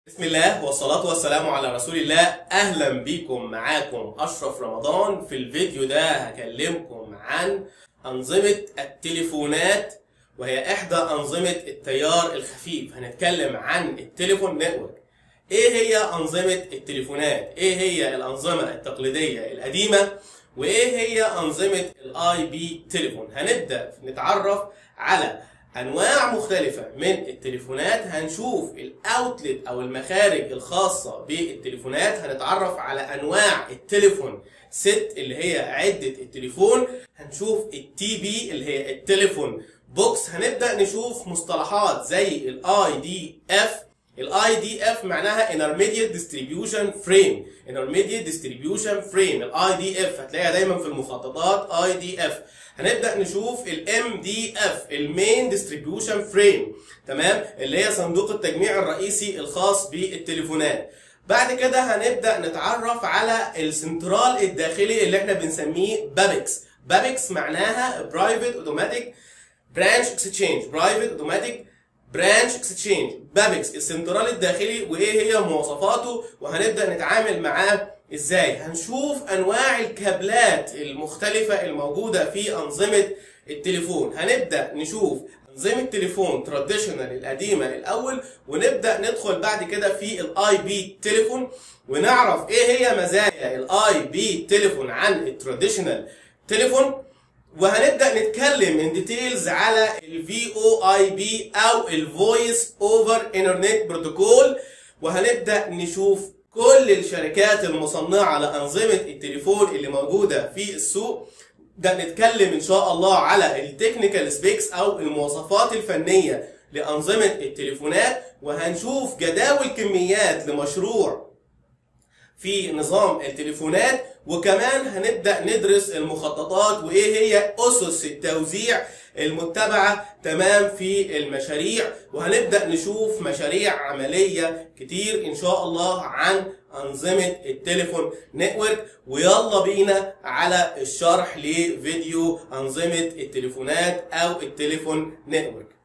بسم الله والصلاة والسلام على رسول الله أهلا بكم معاكم أشرف رمضان في الفيديو ده هكلمكم عن أنظمة التليفونات وهي إحدى أنظمة التيار الخفيف هنتكلم عن التليفون نتورك إيه هي أنظمة التليفونات؟ إيه هي الأنظمة التقليدية القديمة؟ وإيه هي أنظمة الآي بي تليفون؟ هنبدأ نتعرف على انواع مختلفة من التليفونات هنشوف الاوتلت او المخارج الخاصة بالتليفونات هنتعرف على انواع التليفون ست اللي هي عدة التليفون هنشوف التي بي اللي هي التليفون بوكس هنبدأ نشوف مصطلحات زي الاي دي اف الاي دي اف معناها intermediate distribution frame intermediate distribution frame الاي دي اف هتلاقيها دايما في المخططات اي دي اف هنبدا نشوف الام دي اف المين ديستريبيوشن فريم تمام اللي هي صندوق التجميع الرئيسي الخاص بالتليفونات بعد كده هنبدا نتعرف على السنترال الداخلي اللي احنا بنسميه بابكس بابكس معناها برايفت اوتوماتيك برانش اكسشينج برايفت اوتوماتيك برانش اكسشينج بابكس السنترال الداخلي وايه هي مواصفاته وهنبدا نتعامل معاه ازاي هنشوف انواع الكابلات المختلفة الموجودة في انظمة التليفون هنبدأ نشوف انظمة تليفون تراديشنال القديمة الاول ونبدأ ندخل بعد كده في الاي بي تليفون ونعرف ايه هي مزايا الاي بي تليفون عن التراديشنال تليفون وهنبدا نتكلم ان ديتيلز على الفي او اي بي او الفويس اوفر انترنت بروتوكول وهنبدا نشوف كل الشركات المصنعة لأنظمة التليفون اللي موجودة في السوق ده نتكلم إن شاء الله على التكنيكال سبيكس أو المواصفات الفنية لأنظمة التليفونات وهنشوف جداول كميات لمشروع في نظام التليفونات وكمان هنبدأ ندرس المخططات وإيه هي أسس التوزيع المتبعة تمام في المشاريع وهنبدأ نشوف مشاريع عملية كتير إن شاء الله عن أنظمة التليفون نتورك ويلا بينا على الشرح لفيديو أنظمة التليفونات أو التليفون نتورك